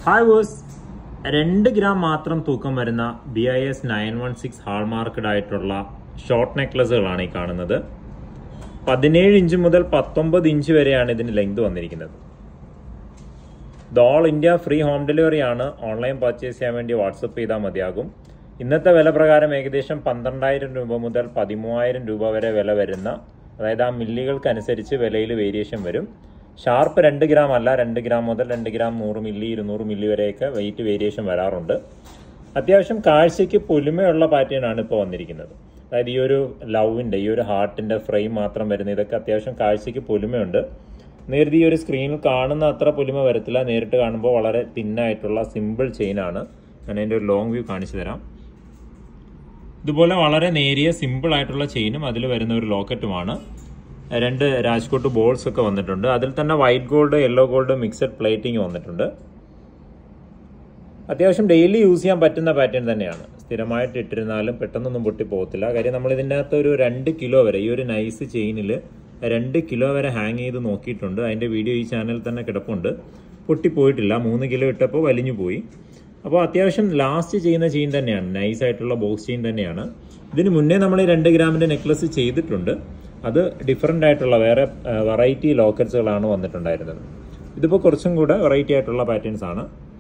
hi verse രണ്ട് gram മാത്രം തൂക്കം വരുന്ന B I S nine one six ഹാൾമാർക്കഡ് ആയിട്ടുള്ള ഷോർട്ട് നെക്ലസുകളാണ് ഈ കാണുന്നത് പതിനേഴ് ഇഞ്ച് മുതൽ പത്തൊമ്പത് ഇഞ്ച് വരെയാണ് ഇതിന് ലെങ്ത് വന്നിരിക്കുന്നത് ഇത് all India free home delivery ആണ് ഓൺലൈൻ പർച്ചേസ് ചെയ്യാൻ വേണ്ടി വാട്സപ്പ് ചെയ്താൽ മതിയാകും ഇന്നത്തെ വില പ്രകാരം ഏകദേശം പന്ത്രണ്ടായിരം രൂപ മുതൽ പതിമൂവായിരം രൂപ വരെ വില വരുന്ന അതായത് ആ മില്ലികൾക്കനുസരിച്ച് വിലയിൽ വേരിയേഷൻ വരും ഷാർപ്പ് രണ്ട് ഗ്രാം അല്ല രണ്ട് ഗ്രാം മുതൽ രണ്ട് ഗ്രാം നൂറ് മില്ലി ഇരുന്നൂറ് മില്ലി വരെയൊക്കെ വെയിറ്റ് വേരിയേഷൻ വരാറുണ്ട് അത്യാവശ്യം കാഴ്ചയ്ക്ക് പൊലിമയുള്ള പാറ്റേൺ ആണ് ഇപ്പോൾ വന്നിരിക്കുന്നത് അതായത് ഈ ഒരു ലവിൻ്റെ ഈ ഒരു ഹാർട്ടിൻ്റെ ഫ്രെയിം മാത്രം വരുന്ന ഇതൊക്കെ അത്യാവശ്യം കാഴ്ചയ്ക്ക് പൊലിമയുണ്ട് നേരത്തെ ഈ ഒരു സ്ക്രീനിൽ കാണുന്ന അത്ര പൊലിമ വരത്തില്ല നേരിട്ട് കാണുമ്പോൾ വളരെ തിന്നായിട്ടുള്ള സിമ്പിൾ ചെയിനാണ് ഞാൻ അതിൻ്റെ ഒരു ലോങ് വ്യൂ കാണിച്ചു തരാം ഇതുപോലെ വളരെ നേരിയ സിമ്പിൾ ആയിട്ടുള്ള ചെയിനും അതിൽ വരുന്ന ഒരു ലോക്കറ്റുമാണ് രണ്ട് രാജ്കോട്ട് ബോൾസ് ഒക്കെ വന്നിട്ടുണ്ട് അതിൽ തന്നെ white gold yellow gold mixed plating വന്നിട്ടുണ്ട് അത്യാവശ്യം ഡെയിലി യൂസ് ചെയ്യാൻ പറ്റുന്ന പാറ്റേൺ തന്നെയാണ് സ്ഥിരമായിട്ട് ഇട്ടിരുന്നാലും പെട്ടെന്നൊന്നും പൊട്ടി പോകത്തില്ല കാര്യം നമ്മൾ ഇതിൻ്റെ അകത്ത് ഒരു രണ്ട് കിലോ വരെ ഈ ഒരു നൈസ് ചെയിനിൽ രണ്ട് കിലോ വരെ ഹാങ് ചെയ്ത് നോക്കിയിട്ടുണ്ട് അതിൻ്റെ വീഡിയോ ഈ ചാനലിൽ തന്നെ കിടപ്പുണ്ട് പൊട്ടിപ്പോയിട്ടില്ല മൂന്ന് കിലോ ഇട്ടപ്പോൾ വലിഞ്ഞു പോയി അപ്പോൾ അത്യാവശ്യം ലാസ്റ്റ് ചെയ്യുന്ന ചെയിൻ തന്നെയാണ് നൈസ് ആയിട്ടുള്ള ബോക്സ് ചെയിൻ തന്നെയാണ് ഇതിന് മുന്നേ നമ്മൾ ഈ രണ്ട് ഗ്രാമിൻ്റെ നെക്ലസ് ചെയ്തിട്ടുണ്ട് അത് ഡിഫറെൻ്റ് ആയിട്ടുള്ള വേറെ വെറൈറ്റി ലോക്കറ്റ്സുകളാണ് വന്നിട്ടുണ്ടായിരുന്നത് ഇതിപ്പോൾ കുറച്ചും കൂടെ വെറൈറ്റി ആയിട്ടുള്ള പാറ്റേൺസ് ആണ്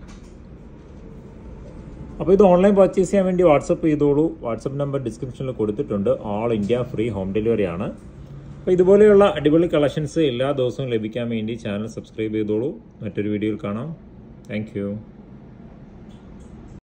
അപ്പോൾ ഇത് ഓൺലൈൻ പർച്ചേസ് ചെയ്യാൻ വേണ്ടി വാട്സപ്പ് ചെയ്തോളൂ വാട്സപ്പ് നമ്പർ ഡിസ്ക്രിപ്ഷനിൽ കൊടുത്തിട്ടുണ്ട് all India free home delivery ആണ് അപ്പോൾ ഇതുപോലെയുള്ള അടിപൊളി കളക്ഷൻസ് എല്ലാ ദിവസവും ലഭിക്കാൻ വേണ്ടി ചാനൽ സബ്സ്ക്രൈബ് ചെയ്തോളൂ മറ്റൊരു വീഡിയോയിൽ കാണാം താങ്ക്